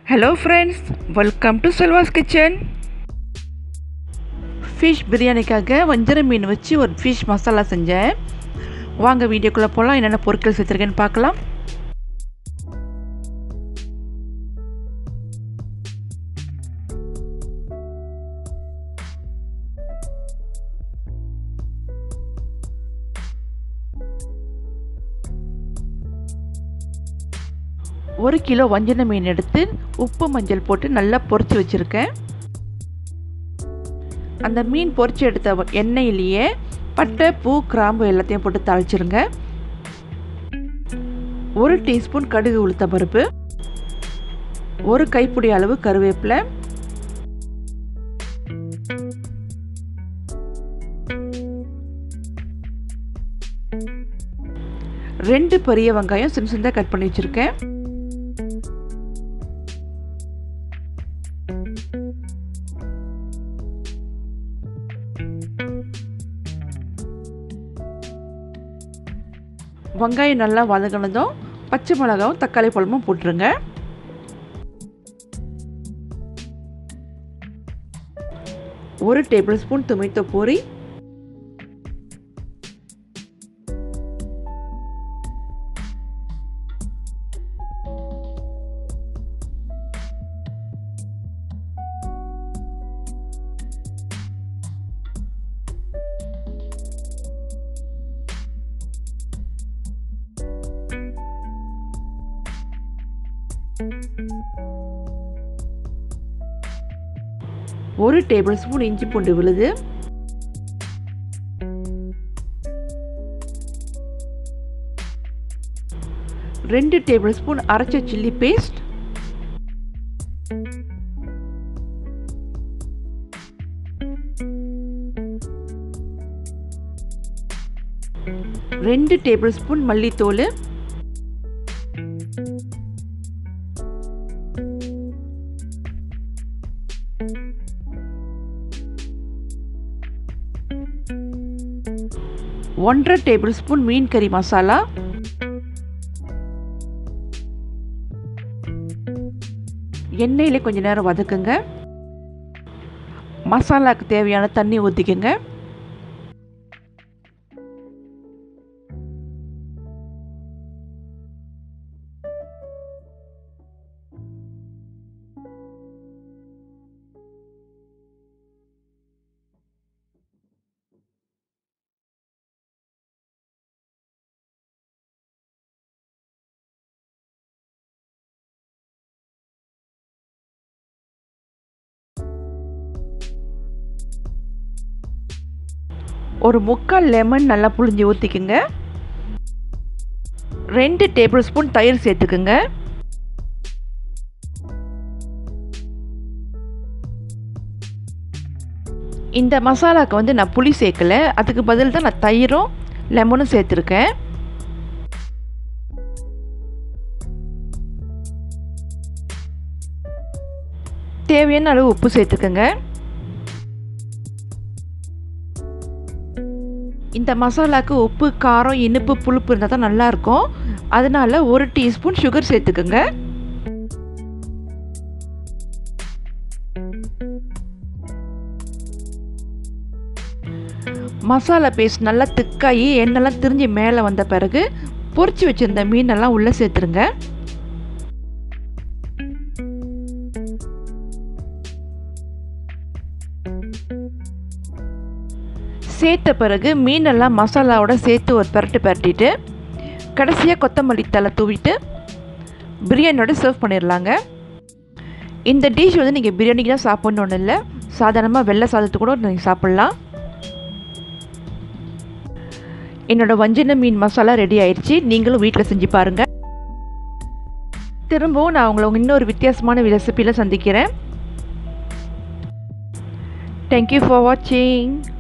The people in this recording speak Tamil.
hello friends welcome to Selva's kitchen fish பிரியாணிக்காக வஞ்சர மீன் வச்சு ஒரு ஃபிஷ் மசாலா செஞ்சேன் வாங்க வீடியோக்குள்ளே போகலாம் என்னென்ன பொருட்கள் சேர்த்துருக்கேன்னு பார்க்கலாம் ஒரு கிலோ வஞ்சன மீன் எடுத்து உப்பு மஞ்சள் போட்டு நல்லா பொரிச்சு வச்சுருக்கேன் அந்த மீன் பொரிச்சு எடுத்த எண்ணெயிலேயே பட்டை பூ கிராம்பு எல்லாத்தையும் போட்டு தாளிச்சிருங்க ஒரு டீஸ்பூன் கடுகு உளுத்த பருப்பு ஒரு கைப்பிடி அளவு கருவேப்பிலை ரெண்டு பெரிய வெங்காயம் சின்ன சின்னதாக கட் பண்ணி வச்சுருக்கேன் வெங்காயம் நல்லா வதங்கினதும் பச்சை மிளகாவும் தக்காளி பழமும் போட்டுருங்க ஒரு டேபிள் ஸ்பூன் டொமேட்டோ பூரி ஒரு டேபிள் ஸ்பூன் இஞ்சி பூண்டு விழுது ரெண்டு டேபிள் ஸ்பூன் அரைச்ச சில்லி பேஸ்ட் ரெண்டு டேபிள் ஸ்பூன் மல்லித்தூள் ஒன்றரை டேபிள் ஸ்பூன் மீன் கறி மசாலா எண்ணெயில் கொஞ்ச நேரம் வதக்குங்க மசாலாவுக்கு தேவையான தண்ணி ஊற்றிக்கங்க ஒரு முக்கால் லெமன் நல்லா புளிஞ்சு ஊற்றிக்குங்க ரெண்டு டேபிள் ஸ்பூன் தயிர் சேர்த்துக்குங்க இந்த மசாலாவுக்கு வந்து நான் புளி சேர்க்கல அதுக்கு பதில் தான் நான் தயிரும் லெமனும் சேர்த்துருக்கேன் தேவையான அளவு உப்பு சேர்த்துக்கோங்க இந்த மசாலாவுக்கு உப்பு காரம் இனிப்பு புளிப்பு இருந்தால் தான் நல்லாயிருக்கும் அதனால் ஒரு டீஸ்பூன் சுகர் சேர்த்துக்குங்க மசாலா பேஸ்ட் நல்லா திக்காகி எண்ணெய்லாம் திரிஞ்சு மேலே வந்த பிறகு பொரிச்சு வச்சுருந்த மீனெல்லாம் உள்ளே சேர்த்துருங்க சேர்த்த பிறகு மீனெல்லாம் மசாலாவோட சேர்த்து ஒரு பரட்டு பரட்டிட்டு கடைசியாக கொத்தமல்லி தலை தூவிட்டு பிரியாணியோட சர்வ் பண்ணிடலாங்க இந்த டிஷ் வந்து நீங்கள் பிரியாணிக்கு தான் சாப்பிட்ணுன்னு இல்லை சாதாரணமாக வெள்ளை சாதத்து கூட நீங்கள் சாப்பிட்லாம் என்னோடய வஞ்சன மீன் மசாலா ரெடி ஆயிடுச்சு நீங்களும் வீட்டில் செஞ்சு பாருங்கள் திரும்பவும் நான் உங்களை இன்னொரு வித்தியாசமான ரெசிப்பியில் சந்திக்கிறேன் தேங்க்யூ ஃபார் வாட்சிங்